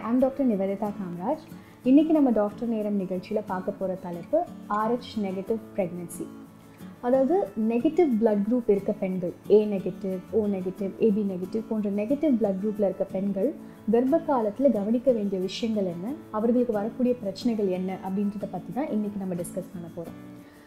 I'm doctor Nivedita Kamaraj இன்றைக்கி நம்ம doctor நேரம் நிகழ்ச்சியில் பார்க்க போகிற தலைப்பு ஆர்ஹெச் நெகட்டிவ் ப்ரெக்னென்சி அதாவது நெகட்டிவ் blood குரூப் இருக்க பெண்கள் A negative O negative AB negative போன்ற நெகட்டிவ் blood குரூப்பில் இருக்க பெண்கள் கர்ப்ப காலத்தில் கவனிக்க வேண்டிய விஷயங்கள் என்ன அவர்களுக்கு வரக்கூடிய பிரச்சனைகள் என்ன அப்படின்றத பற்றி தான் இன்றைக்கி நம்ம டிஸ்கஸ் பண்ண போகிறோம்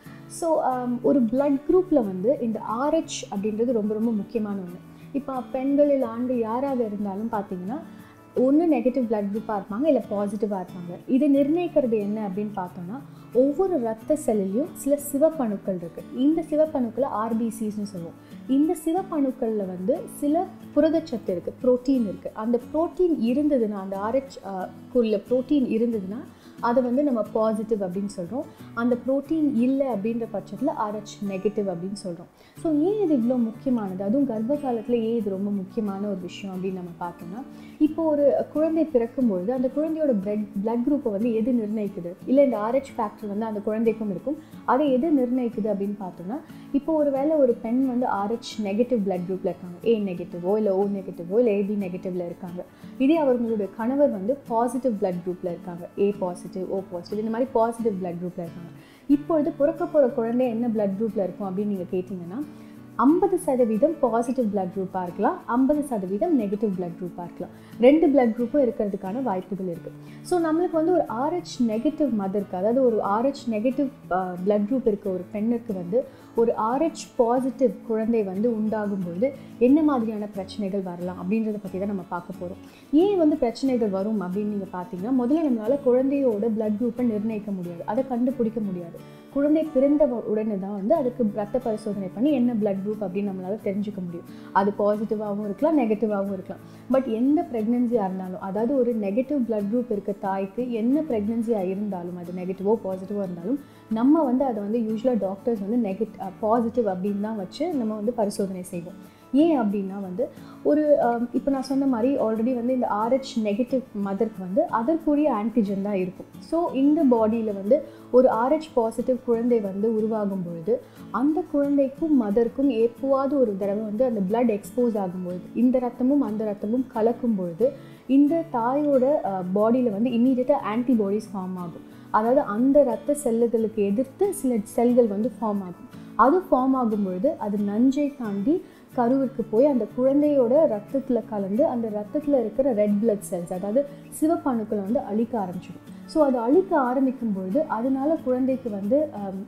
ஸோ ஒரு blood குரூப்பில் வந்து இந்த ஆர்ஹெச் அப்படின்றது ரொம்ப ரொம்ப முக்கியமான ஒன்று இப்போ பெண்கள் இல்லை ஆண்கள் யாராக இருந்தாலும் பார்த்தீங்கன்னா ஒன்று நெகட்டிவ் பிளட் குரூப்பாக இருப்பாங்க இல்லை பாசிட்டிவாக இருப்பாங்க இதை நிர்ணயிக்கிறது என்ன அப்படின்னு பார்த்தோம்னா ஒவ்வொரு ரத்த செல்லையும் சில சிவப்பணுக்கள் இருக்குது இந்த சிவப்பணுக்களை ஆர்பிசிஸ்னு சொல்லுவோம் இந்த சிவப்பணுக்களில் வந்து சில புரதச்சத்து இருக்குது புரோட்டீன் இருக்குது அந்த புரோட்டீன் இருந்ததுன்னா அந்த ஆர்ஹெச் குள்ள புரோட்டீன் இருந்ததுன்னா அதை வந்து நம்ம பாசிட்டிவ் அப்படின்னு சொல்கிறோம் அந்த புரோட்டீன் இல்லை அப்படின்ற பட்சத்தில் ஆர்ஹெச் நெகட்டிவ் அப்படின்னு சொல்கிறோம் ஸோ ஏன் இது இவ்வளோ முக்கியமானது அதுவும் கர்ப்ப காலத்தில் ஏன் இது ரொம்ப முக்கியமான ஒரு விஷயம் அப்படின்னு நம்ம பார்த்தோம்னா இப்போ ஒரு குழந்தை பிறக்கும்பொழுது அந்த குழந்தையோட பிளட் பிளட் குரூப்பை வந்து எது நிர்ணயிக்குது இல்லை இந்த ஆர்ஹெச் ஃபேக்டர் வந்து அந்த குழந்தைக்கும் இருக்கும் அதை எது நிர்ணயிக்குது அப்படின்னு பார்த்தோம்னா இப்போ ஒரு வேளை ஒரு பெண் வந்து ஆர்ஹெச் நெகட்டிவ் பிளட் குரூப்பில் இருக்காங்க ஏ நெகட்டிவோ இல்லை ஓ நெகட்டிவோ இல்லை ஏபி நெகட்டிவில் இருக்காங்க இதே அவர்களுடைய கணவர் வந்து பாசிட்டிவ் பிளட் குரூப்பில் இருக்காங்க ஏ பாசிட்டிவ் ஓ பாசிட்டிவ் இந்த மாதிரி பாசிட்டிவ் பிளட் குரூப்பில் இருக்காங்க இப்பொழுது பிறக்க போகிற குழந்தை என்ன பிளட் குரூப்பில் இருக்கும் அப்படின்னு நீங்கள் கேட்டிங்கன்னா ஐம்பது சதவீதம் பாசிட்டிவ் பிளட் குரூப்பாக இருக்கலாம் ஐம்பது சதவீதம் நெகட்டிவ் பிளட் குரூப்பாக இருக்கலாம் ரெண்டு பிளட் குரூப்பும் இருக்கிறதுக்கான வாய்ப்புகள் இருக்குது ஸோ நம்மளுக்கு வந்து ஒரு ஆர்ஹெச் நெகட்டிவ் மதருக்கு அதாவது ஒரு ஆர்ஹெச் நெகட்டிவ் பிளட் குரூப் இருக்க ஒரு பெண்ணுக்கு வந்து ஒரு ஆர்ஹெச் பாசிட்டிவ் குழந்தை வந்து உண்டாகும் பொழுது என்ன மாதிரியான பிரச்சனைகள் வரலாம் அப்படின்றத பற்றி தான் நம்ம பார்க்க போகிறோம் ஏன் வந்து பிரச்சனைகள் வரும் அப்படின்னு நீங்கள் பார்த்தீங்கன்னா முதல்ல நம்மளால் குழந்தையோட பிளட் குரூப்பை நிர்ணயிக்க முடியாது அதை கண்டுபிடிக்க முடியாது குழந்தை பிறந்த உடனே தான் வந்து அதுக்கு ரத்த பரிசோதனை பண்ணி என்ன பிளட் குரூப் அப்படின்னு நம்மளால் தெரிஞ்சுக்க முடியும் அது பாசிட்டிவாகவும் இருக்கலாம் நெகட்டிவாகவும் இருக்கலாம் பட் எந்த ப்ரெக்னென்சியாக இருந்தாலும் அதாவது ஒரு நெகட்டிவ் பிளட் குரூப் இருக்க தாய்க்கு என்ன ப்ரெக்னென்சியாக இருந்தாலும் அது நெகட்டிவோ பாசிட்டிவோ இருந்தாலும் நம்ம வந்து அதை வந்து யூஸ்வலாக டாக்டர்ஸ் வந்து நெகட் பாசிட்டிவ் அப்படின்னு தான் வச்சு நம்ம வந்து பரிசோதனை செய்வோம் ஏன் அப்படின்னா வந்து ஒரு இப்போ நான் சொன்ன மாதிரி ஆல்ரெடி வந்து இந்த ஆர்ஹெச் நெகட்டிவ் மதருக்கு வந்து அதற்குரிய ஆன்டிஜன் தான் இருக்கும் ஸோ இந்த பாடியில் வந்து ஒரு ஆர்ஹெச் பாசிட்டிவ் குழந்தை வந்து உருவாகும் பொழுது அந்த குழந்தைக்கும் மதருக்கும் எப்போவாவது ஒரு தடவை வந்து அந்த பிளட் எக்ஸ்போஸ் ஆகும்பொழுது இந்த ரத்தமும் அந்த ரத்தமும் கலக்கும் பொழுது இந்த தாயோட பாடியில் வந்து இம்மீடியட்டாக ஆன்டிபாடிஸ் ஃபார்ம் ஆகும் அதாவது அந்த ரத்த செல்லுகளுக்கு எதிர்த்து சில செல்கள் வந்து ஃபார்ம் ஆகும் அது ஃபார்ம் ஆகும் பொழுது அது நஞ்சை தாண்டி கருவிற்கு போய் அந்த குழந்தையோட ரத்தத்தில் கலந்து அந்த ரத்தத்தில் இருக்கிற ரெட் பிளட் செல்ஸ் அதாவது சிவப்பணுக்களை வந்து அழிக்க ஆரம்பிச்சிடும் ஸோ அது அழிக்க ஆரம்பிக்கும் பொழுது அதனால குழந்தைக்கு வந்து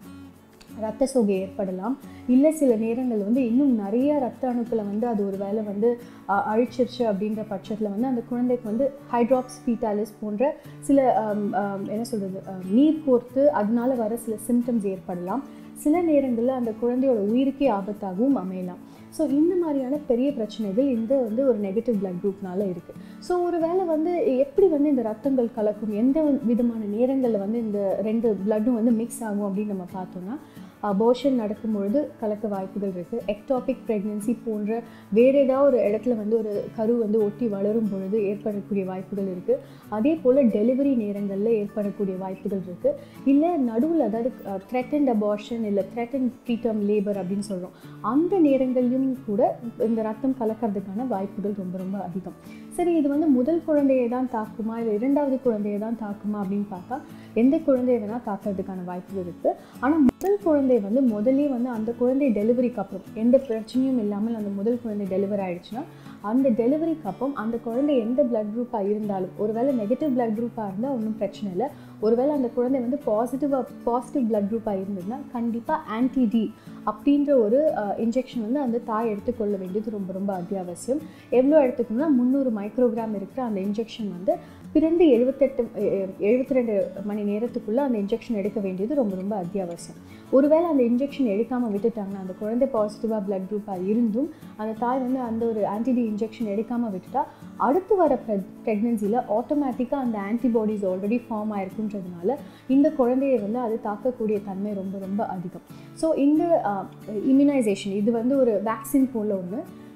ரத்த சோகை ஏற்படலாம் இல்லை சில நேரங்கள் வந்து இன்னும் நிறைய ரத்த அணுக்களை வந்து அது ஒரு வேளை வந்து அழிச்சிருச்சு அப்படின்ற பட்சத்தில் வந்து அந்த குழந்தைக்கு வந்து ஹைட்ராப்ஸ் ஃபீட்டாலிஸ் போன்ற சில என்ன சொல்கிறது நீர் கோர்த்து அதனால வர சில சிம்டம்ஸ் ஏற்படலாம் சில நேரங்களில் அந்த குழந்தையோட உயிருக்கே ஆபத்தாகவும் அமையலாம் ஸோ இந்த மாதிரியான பெரிய பிரச்சனைகள் இந்த வந்து ஒரு நெகட்டிவ் பிளட் குரூப்னால இருக்குது ஸோ ஒரு வேளை வந்து எப்படி வந்து இந்த ரத்தங்கள் கலக்கும் எந்த விதமான நேரங்களில் வந்து இந்த ரெண்டு பிளட்டும் வந்து மிக்ஸ் ஆகும் அப்படின்னு நம்ம பார்த்தோம்னா அபோஷன் நடக்கும்பொழுது கலக்க வாய்ப்புகள் இருக்குது எக்டாபிக் ப்ரெக்னென்சி போன்ற வேறு ஏதாவது ஒரு இடத்துல வந்து ஒரு கரு வந்து ஒட்டி வளரும் பொழுது ஏற்படக்கூடிய வாய்ப்புகள் இருக்குது அதே போல் டெலிவரி நேரங்களில் ஏற்படக்கூடிய வாய்ப்புகள் இருக்குது இல்லை நடுவில் அதாவது த்ரெட்டன்ட் அபார்ஷன் இல்லை த்ரெட்டன் ப்ரீடம் லேபர் அப்படின்னு சொல்கிறோம் அந்த நேரங்கள்லையும் கூட இந்த ரத்தம் கலக்கிறதுக்கான வாய்ப்புகள் ரொம்ப ரொம்ப அதிகம் சரி இது வந்து முதல் குழந்தையை தான் தாக்குமா இல்லை இரண்டாவது குழந்தையை தான் தாக்குமா அப்படின்னு பார்த்தா எந்த குழந்தையை வேணால் தாக்கிறதுக்கான வாய்ப்புகள் இருக்குது ஆனால் முதல் குழந்தை வந்து முதலே வந்து அந்த குழந்தை டெலிவரிக்கு அப்புறம் எந்த பிரச்சனையும் இல்லாமல் அந்த முதல் குழந்தை டெலிவரி ஆயிடுச்சுன்னா அந்த டெலிவரிக்கு அப்புறம் அந்த குழந்தை எந்த பிளட் குரூப்பாக இருந்தாலும் ஒருவேளை நெகட்டிவ் பிளட் குரூப்பாக இருந்தால் ஒன்றும் பிரச்சனை இல்லை ஒருவேளை அந்த குழந்தை வந்து பாசிட்டிவாக பாசிட்டிவ் பிளட் குரூப்பாக இருந்ததுன்னா கண்டிப்பாக ஆன்டிடி அப்படின்ற ஒரு இன்ஜெக்ஷன் வந்து அந்த தாய் எடுத்துக்கொள்ள வேண்டியது ரொம்ப ரொம்ப அத்தியாவசியம் எவ்வளோ எடுத்துக்கணும்னா முந்நூறு மைக்ரோகிராம் இருக்கிற அந்த இன்ஜெக்ஷன் வந்து பிறந்து எழுபத்தெட்டு எழுபத்தி ரெண்டு மணி நேரத்துக்குள்ளே அந்த இன்ஜெக்ஷன் எடுக்க வேண்டியது ரொம்ப ரொம்ப அத்தியாவசியம் ஒருவேளை அந்த இன்ஜெக்ஷன் எடுக்காமல் விட்டுட்டாங்கன்னா அந்த குழந்தை பாசிட்டிவாக பிளட் குரூப்பாக இருந்தும் அந்த தாய் வந்து அந்த ஒரு ஆன்டிடி இன்ஜெக்ஷன் எடுக்காமல் விட்டுட்டா அடுத்து வர ப்ரெக் ப்ரெக்னென்சியில் ஆட்டோமேட்டிக்காக அந்த ஆன்டிபாடிஸ் ஆல்ரெடி ஃபார்ம் ஆயிருக்குன்றதுனால இந்த குழந்தையை வந்து அது தாக்கக்கூடிய தன்மை ரொம்ப ரொம்ப அதிகம் ஸோ இந்த இம்யூனைசேஷன் இது வந்து ஒரு வேக்சின் போல் ஒன்று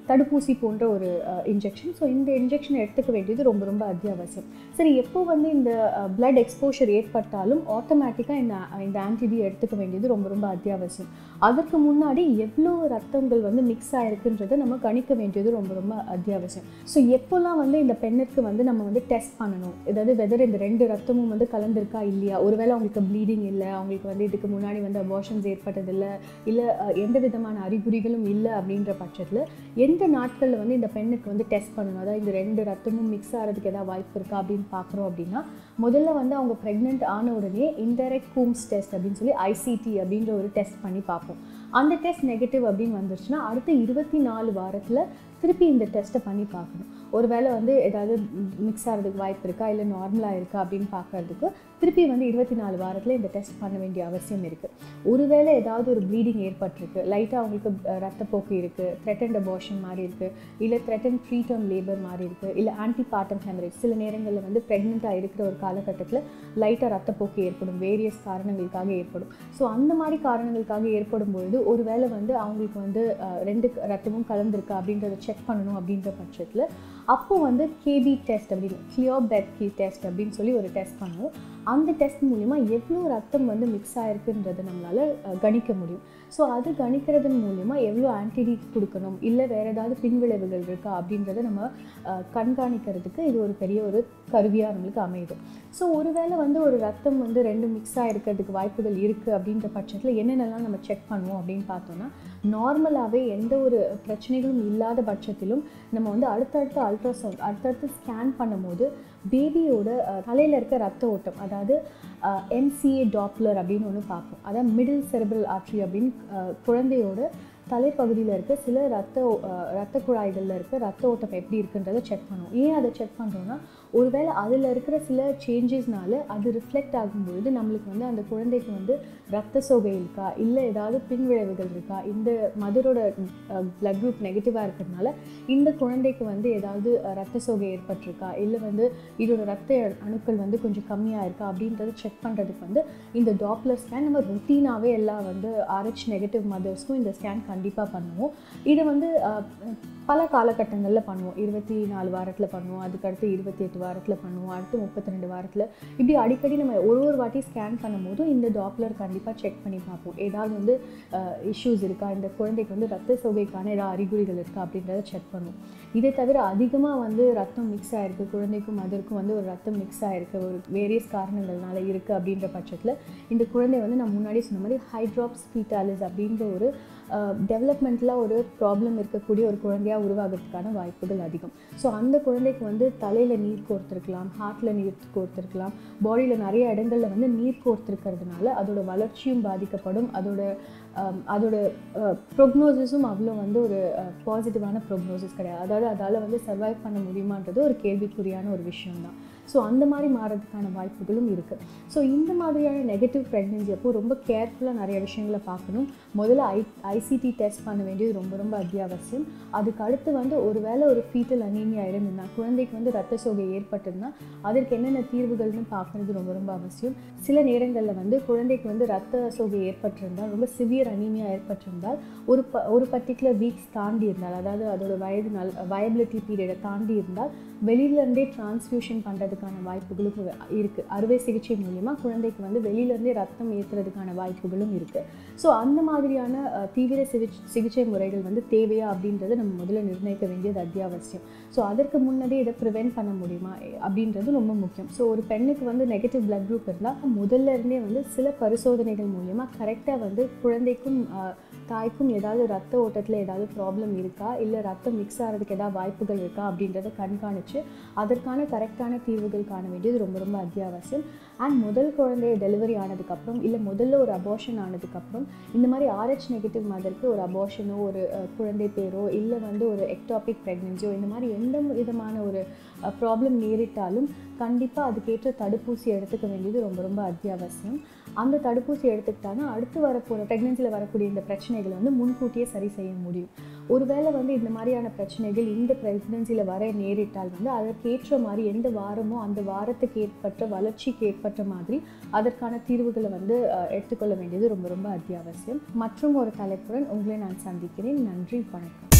தடுப்பூசி போன்ற ஒரு இன்ஜெக்ஷன் ஸோ இந்த இன்ஜெக்ஷன் எடுத்துக்க வேண்டியது ரொம்ப ரொம்ப அத்தியாவசியம் சரி எப்போ வந்து இந்த பிளட் எக்ஸ்போஷர் ஏற்பட்டாலும் ஆட்டோமேட்டிக்காக இந்த இந்த ஆன்டிடி எடுத்துக்க வேண்டியது ரொம்ப ரொம்ப அத்தியாவசியம் அதற்கு முன்னாடி எவ்வளோ ரத்தங்கள் வந்து மிக்ஸ் ஆயிருக்குன்றதை நம்ம கணிக்க வேண்டியது ரொம்ப ரொம்ப அத்தியாவசியம் ஸோ எப்போல்லாம் வந்து இந்த பெண்ணுக்கு வந்து நம்ம வந்து டெஸ்ட் பண்ணணும் ஏதாவது வெதர் இந்த ரெண்டு ரத்தமும் வந்து கலந்துருக்கா இல்லையா ஒருவேளை அவங்களுக்கு ப்ளீடிங் இல்லை அவங்களுக்கு வந்து இதுக்கு முன்னாடி வந்து அபார்ஷன்ஸ் ஏற்பட்டதில்லை இல்லை எந்த விதமான அறிகுறிகளும் இல்லை அப்படின்ற பட்சத்தில் எந்த நாட்களில் வந்து இந்த பெண்ணுக்கு வந்து டெஸ்ட் பண்ணணும் அதாவது இந்த ரெண்டு ரத்தமும் மிக்ஸ் ஆகிறதுக்கு ஏதாவது வாய்ப்பு இருக்கா அப்படின்னு பார்க்குறோம் அப்படின்னா முதல்ல வந்து அவங்க ப்ரெக்னென்ட் ஆன உடனே இன்டெரக்ட் கூம்ஸ் டெஸ்ட் அப்படின்னு சொல்லி ஐசிடி அப்படின்ற ஒரு டெஸ்ட் பண்ணி பார்ப்போம் அந்த டெஸ்ட் நெகட்டிவ் அப்படின்னு வந்துருச்சுன்னா அடுத்த இருபத்தி நாலு வாரத்தில் திருப்பி இந்த டெஸ்ட்டை பண்ணி பார்க்கணும் ஒருவேளை வந்து ஏதாவது மிக்ஸ் ஆகிறதுக்கு வாய்ப்பு இருக்கா இல்லை நார்மலாக இருக்கா அப்படின்னு பார்க்கறதுக்கு திருப்பி வந்து இருபத்தி நாலு வாரத்தில் இந்த டெஸ்ட் பண்ண வேண்டிய அவசியம் இருக்குது ஒருவேளை ஏதாவது ஒரு ப்ளீடிங் ஏற்பட்டிருக்கு லைட்டாக அவங்களுக்கு ரத்தப்போக்கு இருக்குது த்ரெட்டன் அபார்ஷன் மாதிரி இருக்குது இல்லை த்ரெட்டன் ப்ரீ டேர்ம் லேபர் மாதிரி இருக்குது இல்லை ஆன்டி பார்ட்டம் ஹெமரேஜ் சில நேரங்களில் வந்து ப்ரெக்னெண்ட்டாக இருக்கிற ஒரு காலகட்டத்தில் லைட்டாக ரத்தப்போக்கு ஏற்படும் வேரியஸ் காரணங்களுக்காக ஏற்படும் ஸோ அந்த மாதிரி காரணங்களுக்காக ஏற்படும் பொழுது ஒருவேளை வந்து அவங்களுக்கு வந்து ரெண்டு ரத்தமும் கலந்துருக்கா அப்படின்றத செக் பண்ணணும் அப்படின்ற பட்சத்தில் அப்போ வந்து கேபி டெஸ்ட் அப்படின்னு கிளியர் பெட் கி டெஸ்ட் அப்படின்னு சொல்லி ஒரு டெஸ்ட் பண்ணுவோம் அந்த டெஸ்ட் மூலிமா எவ்வளோ ரத்தம் வந்து மிக்ஸ் ஆயிருக்குன்றதை நம்மளால் கணிக்க முடியும் ஸோ அது கணிக்கிறதன் மூலிமா எவ்வளோ ஆன்டிடி கொடுக்கணும் இல்லை வேறு ஏதாவது பின்விளைவுகள் இருக்கா அப்படின்றத நம்ம கண்காணிக்கிறதுக்கு இது ஒரு பெரிய ஒரு கருவியாக நம்மளுக்கு அமையுது ஸோ ஒருவேளை வந்து ஒரு ரத்தம் வந்து ரெண்டு மிக்ஸ் ஆகிருக்கிறதுக்கு வாய்ப்புகள் இருக்குது அப்படின்ற பட்சத்தில் என்னென்னலாம் நம்ம செக் பண்ணுவோம் அப்படின்னு பார்த்தோன்னா நார்மலாகவே எந்த ஒரு பிரச்சனைகளும் இல்லாத பட்சத்திலும் நம்ம வந்து அடுத்தடுத்து அல்ட்ராசவுண்ட் அடுத்தடுத்து ஸ்கேன் பண்ணும்போது பேபியோட தலையில் இருக்க ரத்த ஓட்டம் அதாவது எம்சிஏ டாப்லர் அப்படின்னு ஒன்று பார்ப்போம் அதாவது மிடில் செரிபிரல் ஆர்ட்ரி அப்படின்னு குழந்தையோட தலைப்பகுதியில் இருக்க சில ரத்த ரத்த குழாய்களில் இருக்க ரத்த ஓட்டம் எப்படி இருக்குன்றதை செக் பண்ணுவோம் ஏன் அதை செக் பண்ணுறோன்னா ஒருவேளை அதில் இருக்கிற சில சேஞ்சஸ்னால அது ரிஃப்ளெக்ட் ஆகும்பொழுது நம்மளுக்கு வந்து அந்த குழந்தைக்கு வந்து ரத்த சோகை இருக்கா இல்லை ஏதாவது பின்விளைவுகள் இருக்கா இந்த மதரோட பிளட் குரூப் நெகட்டிவாக இருக்கிறதுனால இந்த குழந்தைக்கு வந்து ஏதாவது ரத்த சோகை ஏற்பட்டிருக்கா இல்லை வந்து இதோட ரத்த அணுக்கள் வந்து கொஞ்சம் கம்மியாக இருக்கா அப்படின்றத செக் பண்ணுறதுக்கு வந்து இந்த டாப்லர் ஸ்கேன் நம்ம ருட்டீனாகவே எல்லாம் வந்து ஆர்ஹெச் நெகட்டிவ் மதர்ஸ்க்கும் இந்த ஸ்கேன் கண்டிப்பாக பண்ணுவோம் இது வந்து பல காலகட்டங்களில் பண்ணுவோம் இருபத்தி நாலு வாரத்தில் பண்ணுவோம் அதுக்கடுத்து இருபத்தி எட்டு வாரத்தில் பண்ணுவோம் அடுத்து முப்பத்தி ரெண்டு வாரத்தில் இப்படி அடிக்கடி நம்ம ஒரு ஒரு வாட்டி ஸ்கேன் பண்ணும்போதும் இந்த டாப்லர் கண்டிப்பாக செக் பண்ணி பார்ப்போம் ஏதாவது வந்து இஷ்யூஸ் இருக்கா இந்த குழந்தைக்கு வந்து ரத்த சோகைக்கான ஏதாவது அறிகுறிகள் இருக்கா அப்படின்றத செக் பண்ணுவோம் இதை தவிர அதிகமாக வந்து ரத்தம் மிக்ஸ் ஆகிருக்கு குழந்தைக்கும் மதருக்கும் வந்து ஒரு ரத்தம் மிக்ஸ் ஆகிருக்கு ஒரு வேரியஸ் காரணங்கள்னால இருக்குது அப்படின்ற பட்சத்தில் இந்த குழந்தை வந்து நான் முன்னாடி சொன்ன மாதிரி ஹைட்ராப்ஸ் ஃபீட்டாலிஸ் அப்படின்ற ஒரு டெவலப்மெண்ட்டில் ஒரு ப்ராப்ளம் இருக்கக்கூடிய ஒரு குழந்தையாக உருவாகிறதுக்கான வாய்ப்புகள் அதிகம் ஸோ அந்த குழந்தைக்கு வந்து தலையில் நீர் கோர்த்துருக்கலாம் ஹார்ட்டில் நீர் கோர்த்துருக்கலாம் பாடியில் நிறைய இடங்களில் வந்து நீர் கோர்த்துருக்கிறதுனால அதோட வளர்ச்சியும் பாதிக்கப்படும் அதோட அதோட ப்ரொக்னோசிஸும் அவ்வளோ வந்து ஒரு பாசிட்டிவான ப்ரொக்னோசிஸ் கிடையாது அதாவது அதால் வந்து சர்வைவ் பண்ண முடியுமான்றது ஒரு கேள்விக்குறியான ஒரு விஷயம்தான் ஸோ அந்த மாதிரி மாறதுக்கான வாய்ப்புகளும் இருக்குது ஸோ இந்த மாதிரியான நெகட்டிவ் ப்ரெக்னென்சி அப்போ ரொம்ப கேர்ஃபுல்லாக நிறைய விஷயங்களை பார்க்கணும் முதல்ல ஐ ஐசிடி டெஸ்ட் பண்ண வேண்டியது ரொம்ப ரொம்ப அத்தியாவசியம் அதுக்கு அடுத்து வந்து ஒரு வேளை ஒரு ஃபீட்டல் அனீமியா இருந்ததுன்னா குழந்தைக்கு வந்து ரத்த சோகை ஏற்பட்டிருந்தா அதற்கு என்னென்ன தீர்வுகள்னு பார்க்குறது ரொம்ப ரொம்ப அவசியம் சில நேரங்களில் வந்து குழந்தைக்கு வந்து ரத்த சோகை ஏற்பட்டிருந்தால் ரொம்ப சிவியர் அனீமியா ஏற்பட்டிருந்தால் ஒரு ப ஒரு பர்டிகுலர் வீக்ஸ் தாண்டி இருந்தால் அதாவது அதோட வயது நல் வயபிலிட்டி பீரியடை தாண்டி இருந்தால் வெளியிலேருந்தே டிரான்ஸ்ஃபியூஷன் பண்ணுறதுக்கான வாய்ப்புகளும் இருக்குது அறுவை சிகிச்சை மூலிமா குழந்தைக்கு வந்து வெளியிலேருந்தே ரத்தம் ஏற்றுறதுக்கான வாய்ப்புகளும் இருக்குது ஸோ அந்த மாதிரியான தீவிர சிகிச்சை சிகிச்சை முறைகள் வந்து தேவையா அப்படின்றத நம்ம முதல்ல நிர்ணயிக்க வேண்டியது அத்தியாவசியம் ஸோ அதற்கு முன்னதே இதை ப்ரிவென்ட் பண்ண முடியுமா அப்படின்றது ரொம்ப முக்கியம் ஸோ ஒரு பெண்ணுக்கு வந்து நெகட்டிவ் பிளட் குரூப் இருந்தால் முதல்ல இருந்தே வந்து சில பரிசோதனைகள் மூலிமா கரெக்டாக வந்து குழந்தைக்கும் தாய்க்கும் ஏதாவது ரத்த ஓட்டத்தில் ஏதாவது ப்ராப்ளம் இருக்கா இல்லை ரத்தம் மிக்ஸ் ஆகிறதுக்கு ஏதாவது வாய்ப்புகள் இருக்கா அப்படின்றத கண்காணித்து அதற்கான கரெக்டான தீர்வுகள் காண வேண்டியது ரொம்ப ரொம்ப அத்தியாவசியம் அண்ட் முதல் குழந்தைய டெலிவரி ஆனதுக்கப்புறம் இல்லை முதல்ல ஒரு அபார்ஷன் ஆனதுக்கப்புறம் இந்த மாதிரி ஆர்ஹெச் நெகட்டிவ் மதருக்கு ஒரு அபார்ஷனோ ஒரு குழந்தை பேரோ இல்லை வந்து ஒரு எக்டாபிக் ப்ரெக்னென்சியோ இந்த மாதிரி எந்த விதமான ஒரு ப்ராப்ளம் நேரிட்டாலும் கண்டிப்பாக அதுக்கேற்ற தடுப்பூசி எடுத்துக்க வேண்டியது ரொம்ப ரொம்ப அத்தியாவசியம் அந்த தடுப்பூசி எடுத்துக்கிட்டாங்கன்னா அடுத்து வரப்போகிற ப்ரெக்னென்சியில் வரக்கூடிய இந்த பிரச்சனைகளை வந்து முன்கூட்டியே சரி செய்ய முடியும் ஒருவேளை வந்து இந்த மாதிரியான பிரச்சனைகள் இந்த ப்ரெக்னென்சியில் வர நேரிட்டால் வந்து அதற்கேற்ற மாதிரி எந்த வாரமோ அந்த வாரத்துக்கு ஏற்பட்ட வளர்ச்சிக்கு ஏற்பட்ட மாதிரி அதற்கான தீர்வுகளை வந்து எடுத்துக்கொள்ள வேண்டியது ரொம்ப ரொம்ப அத்தியாவசியம் மற்றும் ஒரு தலைப்புடன் உங்களை நான் சந்திக்கிறேன் நன்றி வணக்கம்